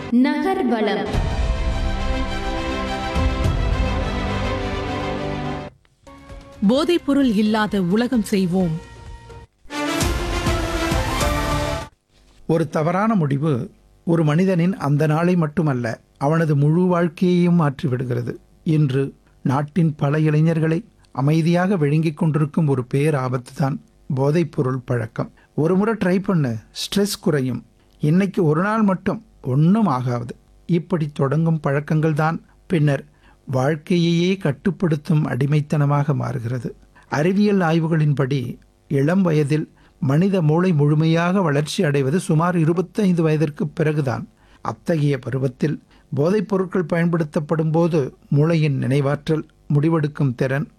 நகர்வலம் போதைப்பொருள் இல்லாத உலகம் செய்வோம் ஒரு தவறான முடிவு ஒரு மனிதனின் அந்த நாளை மட்டுமல்ல அவனது முழு வாழ்க்கையையும் மாற்றிவிடுகிறது இன்று நாட்டின் பல இளைஞர்களை அமைதியாக விழுங்கிக் கொண்டிருக்கும் ஒரு பேர் ஆபத்து தான் போதைப்பொருள் பழக்கம் ஒரு முறை ட்ரை பண்ணு ஸ்ட்ரெஸ் குறையும் இன்னைக்கு ஒரு நாள் மட்டும் ஒன்றும் ஆகாது இப்படி தொடங்கும் பழக்கங்கள் தான் பின்னர் வாழ்க்கையையே கட்டுப்படுத்தும் அடிமைத்தனமாக மாறுகிறது அறிவியல் ஆய்வுகளின்படி இளம் வயதில் மனித மூளை முழுமையாக வளர்ச்சி அடைவது சுமார் இருபத்தைந்து வயதிற்கு பிறகுதான் அத்தகைய பருவத்தில் போதைப் பொருட்கள் பயன்படுத்தப்படும் போது மூளையின் நினைவாற்றல் முடிவெடுக்கும் திறன்